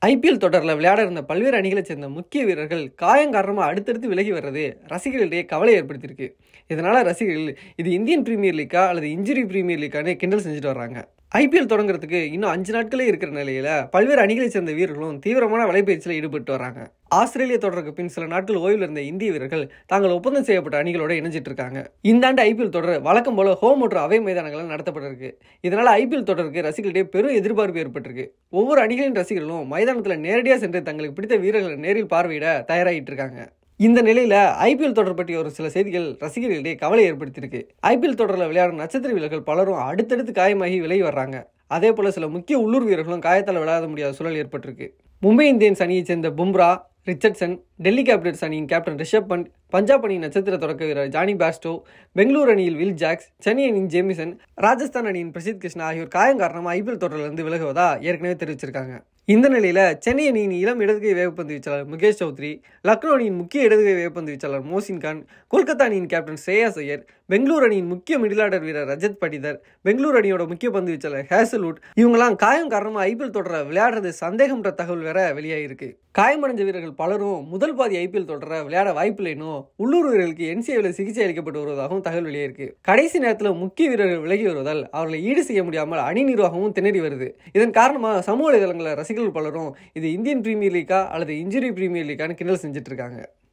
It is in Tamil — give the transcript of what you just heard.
ஐபிஎல் தொடரில் விளையாட இருந்த பல்வேறு அணிகளைச் சேர்ந்த முக்கிய வீரர்கள் காயம் காரணமாக அடுத்தடுத்து விலகி வர்றது ரசிகர்களிடையே கவலை ஏற்படுத்தியிருக்கு இதனால ரசிகர்கள் இது இந்தியன் பிரீமியர் லீக்கா அல்லது இன்ஜுரி பிரீமியர் லீக்கானே கிண்டல் செஞ்சுட்டு வர்றாங்க ஐபிஎல் தொடங்குறதுக்கு இன்னும் அஞ்சு நாட்களே இருக்கிற நிலையில பல்வேறு அணிகளைச் சேர்ந்த வீரர்களும் தீவிரமான வலைப்பயிற்சியில் ஈடுபட்டு வராங்க ஆஸ்திரேலிய தொடருக்கு பின் சில நாட்கள் ஓய்வில் இருந்த இந்திய வீரர்கள் தாங்கள் ஒப்பந்தம் செய்யப்பட்ட அணிகளோட இணைஞ்சிட்டு இருக்காங்க இந்த ஆண்டு ஐபிஎல் தொடர் வழக்கம் போல ஹோம் மற்றும் அவை மைதானங்களில் நடத்தப்பட்டிருக்கு இதனால ஐபிஎல் தொடருக்கு ரசிகர்களிடையே பெரும் எதிர்பார்ப்பு ஏற்பட்டிருக்கு ஒவ்வொரு அணிகளின் ரசிகர்களும் மைதானத்தில் நேரடியாக சென்று தங்களுக்கு பிடித்த வீரர்களை நேரில் பார்வையிட தயாராகிட்டு இருக்காங்க இந்த நிலையில ஐபிஎல் தொடர் பற்றிய ஒரு சில செய்திகள் ரசிகர்களிடையே கவலை ஏற்படுத்தியிருக்கு ஐபிஎல் தொடரில் விளையாடும் நட்சத்திர வீரர்கள் பலரும் அடுத்தடுத்து காயமாகி விலகி வர்றாங்க அதே போல சில முக்கிய உள்ளூர் வீரர்களும் காயத்தால் விளையாட முடியாத சூழல் ஏற்பட்டிருக்கு மும்பை இந்தியன்ஸ் அணியைச் சேர்ந்த பும்ரா ரிச்சர்ட்சன் டெல்லி கேபிட்டல்ஸ் அணியின் கேப்டன் ரிஷப் பண்ட் பஞ்சாப் அணியின் நட்சத்திர தொடக்க வீரர் ஜானி பாஸ்டோ பெங்களூரு அணியில் வில் ஜாக்ஸ் சென்னை அணியின் ஜேமிசன் ராஜஸ்தான் அணியின் பிரசித் கிருஷ்ணா ஆகியோர் காயம் காரணமாக ஐபிஎல் தொடரிலிருந்து விலகுவதா ஏற்கனவே தெரிவிச்சிருக்காங்க இந்த நிலையில சென்னை அணியின் இளம் இடதுகை வேகப்பந்து வீச்சாளர் முகேஷ் சௌத்ரி லக்னோ அணியின் முக்கிய இடதுகை வேகப்பந்து வீச்சாளர் மோசின் கான் கொல்கத்தா அணியின் கேப்டன் ஸ்ரேயாஸ் ஐயர் பெங்களூரு அணியின் முக்கிய மிடில் ஆர்டர் வீரர் ரஜத் படிதர் பெங்களூரு அணியோட முக்கிய பந்து வீச்சாளர் ஹேசல்வுட் இவங்கெல்லாம் காயம் காரணமாக ஐபிஎல் தொடர விளையாடுறது சந்தேகம்ன்ற தகவல் வேற வெளியாகிருக்கு காயமடைஞ்ச வீரர்கள் பலரும் முதல் பாதி ஐபிஎல் தொடர விளையாட வாய்ப்பில்லைனோ உள்ளூர் வீரர்களுக்கு என்சிஏவில் சிகிச்சை அளிக்கப்பட்டு வருவதாகவும் தகவல் வெளியாயிருக்கு கடைசி நேரத்தில் முக்கிய வீரர்கள் விலகி வருவதால் அவர்களை ஈடு செய்ய முடியாமல் அணி நிர்வாகமும் திணறி வருது இதன் காரணமாக சமூக வலைதளங்களில் ரசிகர்கள் பலரும் இது இந்தியன் பிரீமியர் லீக்கா அல்லது இன்ஜுரி பிரீமியர் லீக்கான்னு கிண்டல் செஞ்சுட்டு இருக்காங்க